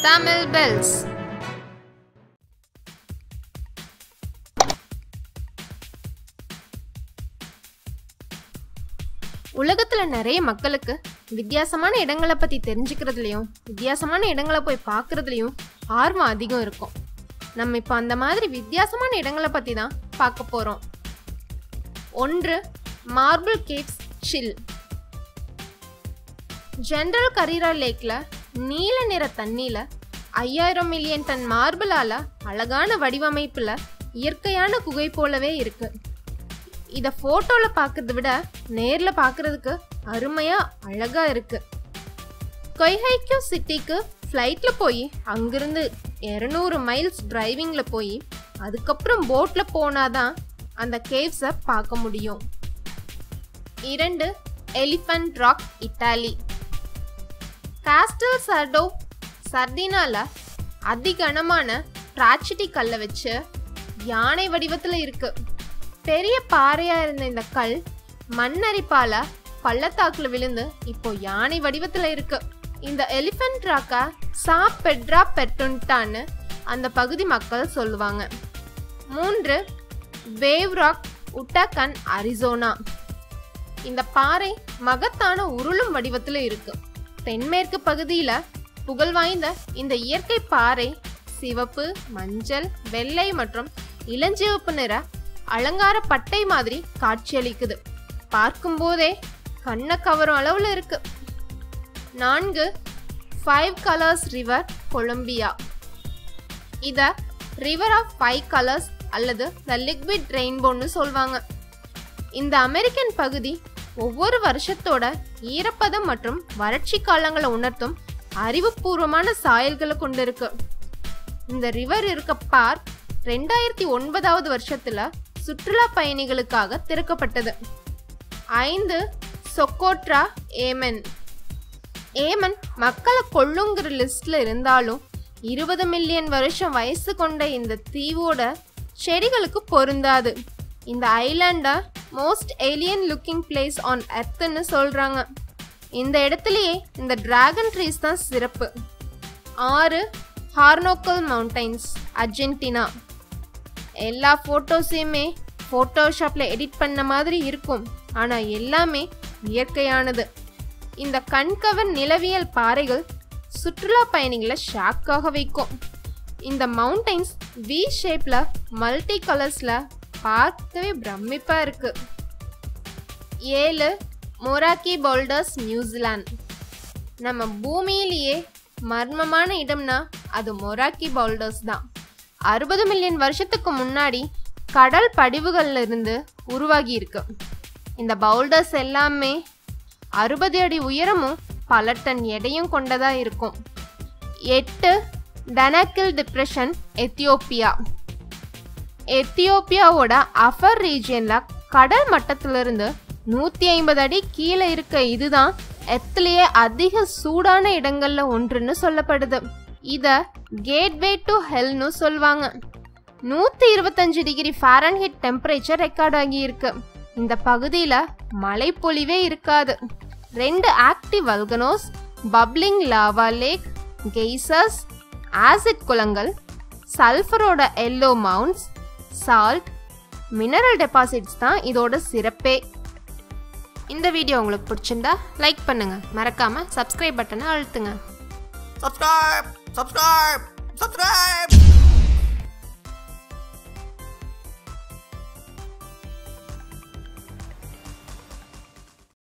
Tamil Bells. உலகத்துல நிறைய மக்களுக்கு வித்தியாசமான இடங்களை பத்தி தெரிஞ்சுக்கிறதுலயும் வித்தியாசமான இடங்களை போய் பார்க்கறதுலயும் ஆர்வம் அதிகம் இருக்கும் நம்ம இப்போ அந்த மாதிரி வித்தியாசமான இடங்களை பத்தி தான் பார்க்க போறோம் ஒன்று Marble Caves Chile General Carrera லேக்ல நீல நிற தண்ணியில ஐயாயிரம் மில்லியன் டன் மார்பிளால அழகான வடிவமைப்புல இயற்கையான குகை போலவே இருக்கு இத போட்டோல பார்க்கறத விட நேர்ல பார்க்கறதுக்கு அருமையா அழகா இருக்கு கொய்ஹைக்யூ சிட்டிக்கு ஃப்ளைட்ல போய் அங்கிருந்து இரநூறு மைல்ஸ் டிரைவிங்ல போய் அதுக்கப்புறம் போட்ல போனாதான் அந்த கேவ்ஸை பார்க்க முடியும் இரண்டு Elephant Rock Italy Castelsardo சர்டினால அதிகனமான டிராச்சிட்டி கல்லை வச்சு யானை வடிவத்துல இருக்கு பெரிய பாறையா இருந்த இந்த கல் மண்ணரிப்பால பள்ளத்தாக்குல விழுந்து இப்போ யானை வடிவத்துல இருக்கு இந்த எலிஃபண்ட் ராக்கா சா பெட்ரா பெட்டுன்டான்னு அந்த பகுதி மக்கள் சொல்லுவாங்க மூன்று வேவ் ராக் உட்டகன் அரிசோனா இந்த பாறை மகத்தான உருளும் வடிவத்துல இருக்கு தென்மேற்கு பகுதியில புகழ் வாய்ந்த இந்த இயற்கை பாறை சிவப்பு மஞ்சள் வெள்ளை மற்றும் இளஞ்சிவப்பு நிற அலங்கார பட்டை மாதிரி காட்சியளிக்குது பார்க்கும்போதே கண்ணை கவரும் அளவுல இருக்கு நான்கு ஃபைவ் கலர்ஸ் ரிவர் கொலம்பியா இத ரிவர் ஆஃப் ஃபைவ் கலர்ஸ் அல்லது த லிக்விட் ரெயின்போன்னு சொல்வாங்க இந்த அமெரிக்கன் பகுதி ஒவ்வொரு வருஷத்தோட ஈரப்பதம் மற்றும் வறட்சி காலங்களை உணர்த்தும் அறிவுபூர்வமான சாயல்களை கொண்டிருக்கு இந்த ரிவர் இருக்க பார்க் ரெண்டாயிரத்தி ஒன்பதாவது வருஷத்துல சுற்றுலா பயணிகளுக்காக திறக்கப்பட்டது ஐந்து சொக்கோட்ரா ஏமன் ஏமன் மக்களை கொள்ளுங்கிற லிஸ்ட்ல இருந்தாலும் இருபது மில்லியன் வருஷம் வயசு கொண்ட இந்த தீவோட செடிகளுக்கு பொருந்தாது இந்த island most alien looking place on எர்த்னு சொல்றாங்க இந்த இடத்துலயே இந்த டிராகன் ட்ரீஸ் தான் சிறப்பு ஆறு ஹார்னோக்கல் மவுண்டைன்ஸ் அர்ஜென்டினா எல்லா ஃபோட்டோஸையுமே ஃபோட்டோஷாப்பில் எடிட் பண்ண மாதிரி இருக்கும் ஆனால் எல்லாமே இயற்கையானது இந்த கண்கவர் நிலவியல் பாறைகள் சுற்றுலா பயணிகளை ஷாக்காக வைக்கும் இந்த மவுண்டைன்ஸ் வி ஷேப்ல மல்டி கலர்ஸ்ல பார்க்கவே பிரமிப்பா இருக்கு ஏழு மொராக்கி பவுல்டர்ஸ் நியூசிலாந்து நம்ம பூமியிலேயே மர்மமான இடம்னா அது மொராக்கி பவுல்டர்ஸ் தான் அறுபது மில்லியன் வருஷத்துக்கு முன்னாடி கடல் படிவுகள்ல இருந்து உருவாகி இருக்கு இந்த பவுல்டர்ஸ் எல்லாமே அறுபது அடி உயரமும் பல டன் எடையும் கொண்டதா இருக்கும் எட்டு டனக்கில் டிப்ரெஷன் எத்தியோப்பியா எத்தியோப்பியாவோட அஃபர் ரீஜியன்ல கடல் மட்டத்திலிருந்து நூத்தி ஐம்பது அடி கீழே இருக்க இதுதான் எத்திலேயே அதிக சூடான இடங்கள்ல ஒன்றுன்னு சொல்லப்படுது இத கேட்வே டு ஹெல்னு சொல்லுவாங்க நூத்தி இருபத்தஞ்சு டிகிரி ஃபாரன்ஹீட் டெம்பரேச்சர் ரெக்கார்ட் ஆகி இருக்கு இந்த பகுதியில மழைப்பொழிவே இருக்காது ரெண்டு active volcanoes bubbling lava lake geysers acid குளங்கள் சல்ஃபரோட yellow mounds salt mineral deposits தான் இதோட சிறப்பே இந்த வீடியோ உங்களுக்கு பிடிச்சிருந்தா லைக் பண்ணுங்க மறக்காம சப்ஸ்கிரைப் பட்டனை அழுத்துங்க subscribe, subscribe, subscribe.